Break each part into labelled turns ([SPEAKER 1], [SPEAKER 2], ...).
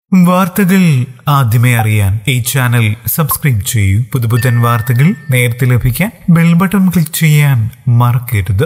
[SPEAKER 1] വാർത്തകൾ ആദ്യമേ അറിയാൻ ഈ ചാനൽ സബ്സ്ക്രൈബ് ചെയ്യൂ പുതുപുത്തൻ വാർത്തകൾ നേരത്തെ ലഭിക്കാൻ ബെൽ ബട്ടൺ ക്ലിക്ക് ചെയ്യാൻ മറക്കരുത്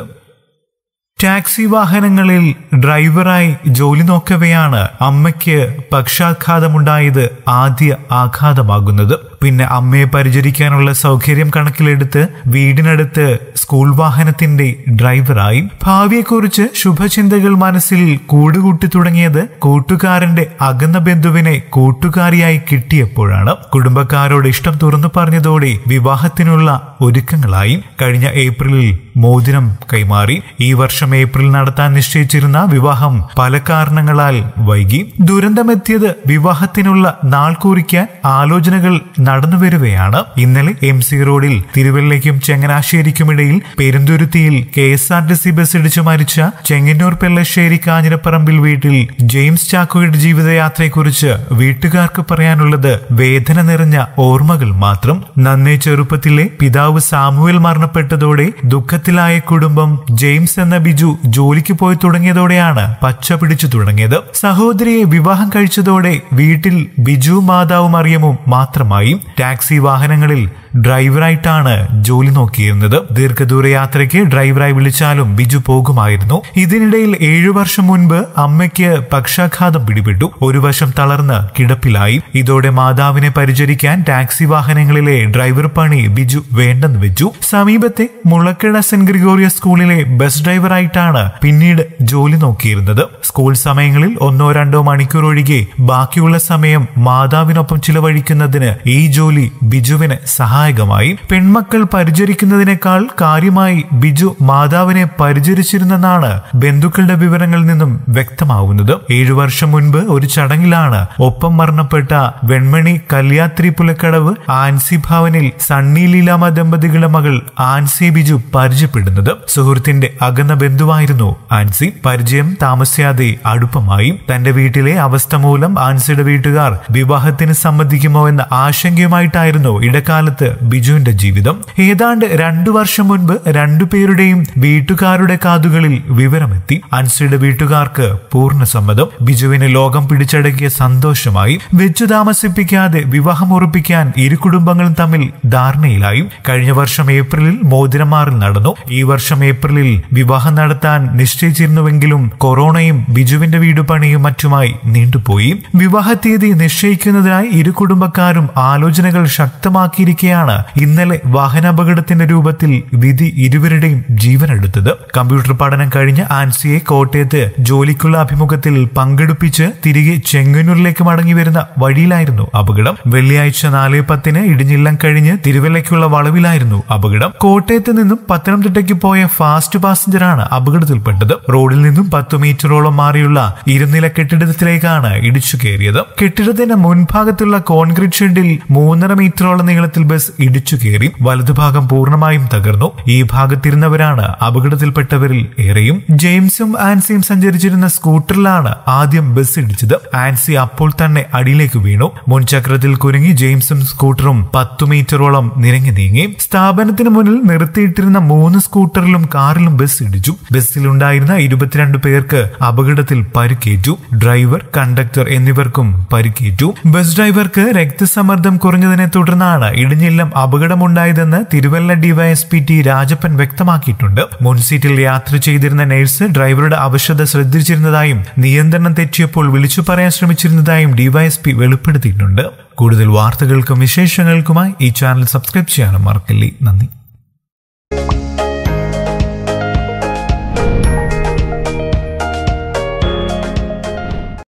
[SPEAKER 1] ടാക്സി വാഹനങ്ങളിൽ ഡ്രൈവറായി ജോലി നോക്കവെയാണ് അമ്മയ്ക്ക് പക്ഷാഘാതമുണ്ടായത് ആദ്യ ആഘാതമാകുന്നത് പിന്നെ അമ്മയെ പരിചരിക്കാനുള്ള സൗകര്യം കണക്കിലെടുത്ത് വീടിനടുത്ത് സ്കൂൾ വാഹനത്തിന്റെ ഡ്രൈവറായി ഭാവിയെക്കുറിച്ച് ശുഭചിന്തകൾ മനസ്സിൽ കൂടുകൂട്ടി തുടങ്ങിയത് കൂട്ടുകാരന്റെ അകന്ന ബന്ധുവിനെ കൂട്ടുകാരിയായി കിട്ടിയപ്പോഴാണ് കുടുംബക്കാരോട് ഇഷ്ടം തുറന്നു പറഞ്ഞതോടെ വിവാഹത്തിനുള്ള ഒരുക്കങ്ങളായി കഴിഞ്ഞ ഏപ്രിലിൽ മോതിരം കൈമാറി ഈ വർഷം ഏപ്രിൽ നടത്താൻ നിശ്ചയിച്ചിരുന്ന വിവാഹം പല കാരണങ്ങളാൽ വൈകി ദുരന്തമെത്തിയത് വിവാഹത്തിനുള്ള നാൾ കുറിക്കാൻ ആലോചനകൾ നടന്നു വരികയാണ് ഇന്നലെ എം സി റോഡിൽ തിരുവല്ലയ്ക്കും ചങ്ങനാശ്ശേരിക്കുമിടയിൽ പെരുന്തുരുത്തിയിൽ K S R T C bus ഇടിച്ചു മരിച്ച ചെങ്ങന്നൂർ പെല്ലശ്ശേരി കാഞ്ഞിരപ്പറമ്പിൽ വീട്ടിൽ ജെയിംസ് ചാക്കോയുടെ ജീവിതയാത്രയെക്കുറിച്ച് വീട്ടുകാർക്ക് പറയാനുള്ളത് വേദന നിറഞ്ഞ ഓർമ്മകൾ മാത്രം നന്നേ ചെറുപ്പത്തിലെ പിതാവ് സാമുവൽ മരണപ്പെട്ടതോടെ ദുഃഖത്തിലായ കുടുംബം ജെയിംസ് എന്ന ബിജു ജോലിക്ക് പോയി തുടങ്ങിയതോടെയാണ് പച്ച പിടിച്ചു തുടങ്ങിയത് സഹോദരിയെ വിവാഹം കഴിച്ചതോടെ വീട്ടിൽ ബിജു മാതാവും അറിയമും മാത്രമായി ടാക്സി വാഹനങ്ങളിൽ ഡ്രൈവറായിട്ടാണ് ജോലി നോക്കിയിരുന്നത് ദീർഘദൂര യാത്രയ്ക്ക് ഡ്രൈവറായി വിളിച്ചാലും ബിജു പോകുമായിരുന്നു ഇതിനിടയിൽ ഏഴു വർഷം മുൻപ് അമ്മയ്ക്ക് പക്ഷാഘാതം പിടിപെട്ടു ഒരു വശം തളർന്ന് കിടപ്പിലായി ഇതോടെ മാതാവിനെ പരിചരിക്കാൻ ടാക്സി വാഹനങ്ങളിലെ ഡ്രൈവർ പണി ബിജു വേണ്ടെന്ന് വെച്ചു സമീപത്തെ മുളക്കട സെന്റ് ഗ്രിഗോറിയസ് സ്കൂളിലെ ബസ് ഡ്രൈവറായിട്ടാണ് പിന്നീട് ജോലി നോക്കിയിരുന്നത് സ്കൂൾ സമയങ്ങളിൽ ഒന്നോ രണ്ടോ മണിക്കൂർ ഒഴികെ ബാക്കിയുള്ള സമയം മാതാവിനൊപ്പം ചിലവഴിക്കുന്നതിന് ഈ ജോലി ബിജുവിന് സഹായകമായി പെൺമക്കൾ പരിചരിക്കുന്നതിനേക്കാൾ കാര്യമായി ബിജു മാതാവിനെ പരിചരിച്ചിരുന്നെന്നാണ് ബന്ധുക്കളുടെ വിവരങ്ങളിൽ നിന്നും വ്യക്തമാവുന്നത് ഏഴു വർഷം മുൻപ് ഒരു ചടങ്ങിലാണ് ഒപ്പം മരണപ്പെട്ട വെൺമണി കല്യാത്രി പുലക്കടവ് ആൻസി ഭവനിൽ സണ്ണി ലീലാമ ദമ്പതികളുടെ മകൾ ആൻസി ബിജു പരിചയപ്പെടുന്നത് സുഹൃത്തിന്റെ അകന്ന ബന്ധുവായിരുന്നു ആൻസി പരിചയം താമസിയാതെ അടുപ്പമായി തന്റെ വീട്ടിലെ അവസ്ഥ മൂലം ആൻസിയുടെ വീട്ടുകാർ വിവാഹത്തിന് സമ്മതിക്കുമോ എന്ന ആശങ്കയുമായിട്ടായിരുന്നു ഇടക്കാലത്ത് ബിജുവിന്റെ ജീവിതം ഏതാണ്ട് രണ്ടു വർഷം മുൻപ് രണ്ടുപേരുടെയും വീട്ടുകാരുടെ കാതുകളിൽ വിവരമെത്തി അൻസിയുടെ വീട്ടുകാർക്ക് പൂർണ്ണ സമ്മതം ബിജുവിന് ലോകം പിടിച്ചടക്കിയ സന്തോഷമായി വെച്ചു താമസിപ്പിക്കാതെ വിവാഹം ഉറപ്പിക്കാൻ ഇരു കുടുംബങ്ങളും തമ്മിൽ ധാരണയിലായി കഴിഞ്ഞ വർഷം ഏപ്രിലിൽ മോതിരമാറിൽ നടന്നു ഈ വർഷം ഏപ്രിലിൽ വിവാഹം നടത്താൻ നിശ്ചയിച്ചിരുന്നുവെങ്കിലും കൊറോണയും ബിജുവിന്റെ വീട് പണിയും മറ്റുമായി നീണ്ടുപോയി വിവാഹ തീയതി നിശ്ചയിക്കുന്നതിനായി ഇരു കുടുംബക്കാരും ആലോചനകൾ ശക്തമാക്കിയിരിക്കെയാണ് ഇന്നലെ വാഹനാപകടത്തിന്റെ രൂപത്തിൽ വിധി ഇരുവരുടെയും ജീവനെടുത്തത് കമ്പ്യൂട്ടർ പഠനം കഴിഞ്ഞ ആൻസിയെ കോട്ടയത്ത് ജോലിക്കുള്ള അഭിമുഖത്തിൽ പങ്കെടുപ്പിച്ച് തിരികെ ചെങ്ങന്നൂരിലേക്ക് മടങ്ങി വരുന്ന വഴിയിലായിരുന്നു അപകടം വെള്ളിയാഴ്ച നാല് പത്തിന് ഇടിഞ്ഞില്ലം കഴിഞ്ഞ് തിരുവല്ലയ്ക്കുള്ള വളവിലായിരുന്നു അപകടം കോട്ടയത്ത് നിന്നും പത്തനംതിട്ടയ്ക്ക് പോയ ഫാസ്റ്റ് പാസഞ്ചറാണ് അപകടത്തിൽപ്പെട്ടത് റോഡിൽ നിന്നും പത്തു മീറ്ററോളം മാറിയുള്ള ഇരുനില കെട്ടിടത്തിലേക്കാണ് ഇടിച്ചു കയറിയത് കെട്ടിടത്തിന്റെ മുൻഭാഗത്തുള്ള കോൺക്രീറ്റ് ഷെഡിൽ മൂന്നര മീറ്ററോളം നീളത്തിൽ ബസ് ഇടിച്ചു കയറി വലതുഭാഗം പൂർണ്ണമായും തകർന്നു ഈ ഭാഗത്തിരുന്നവരാണ് അപകടത്തിൽപ്പെട്ടവരിൽ ഏറെയും ജെയിംസും ആൻസിയും സഞ്ചരിച്ചിരുന്ന സ്കൂട്ടറിലാണ് ആദ്യം ബസ് ഇടിച്ചത് ആൻസി അപ്പോൾ തന്നെ അടിയിലേക്ക് വീണു മുൻചക്രത്തിൽ കുരുങ്ങി ജെയിംസും സ്കൂട്ടറും പത്തു മീറ്ററോളം നിരങ്ങി നീങ്ങി സ്ഥാപനത്തിന് മുന്നിൽ നിർത്തിയിട്ടിരുന്ന മൂന്ന് സ്കൂട്ടറിലും കാറിലും ബസ് ഇടിച്ചു ബസ്സിലുണ്ടായിരുന്ന ഇരുപത്തിരണ്ട് പേർക്ക് അപകടത്തിൽ പരിക്കേറ്റു ഡ്രൈവർ കണ്ടക്ടർ എന്നിവർക്കും പരിക്കേറ്റു ബസ് ഡ്രൈവർക്ക് രക്തസമ്മർദ്ദം കുറഞ്ഞതിനെ തുടർന്നാണ് ഇടിഞ്ഞില്ലം അപകടമുണ്ടായതെന്ന് തിരുവല്ല ഡിവൈഎസ്പി ടി രാജപ്പൻ വ്യക്തമാക്കിയിട്ടുണ്ട് മുൻസീറ്റിൽ യാത്ര ചെയ്തിരുന്ന നഴ്സ് ഡ്രൈവറുടെ അവശത ശ്രദ്ധിച്ചിരുന്നതായും നിയന്ത്രണം തെറ്റിയപ്പോൾ വിളിച്ചു പറയാൻ ശ്രമിച്ചിരുന്നതായും ഡിവൈഎസ്പി വെളിപ്പെടുത്തിയിട്ടുണ്ട് കൂടുതൽ വാർത്തകൾക്കും വിശേഷങ്ങൾക്കുമായി ഈ ചാനൽ സബ്സ്ക്രൈബ് ചെയ്യാനും മറക്കല്ലേ നന്ദി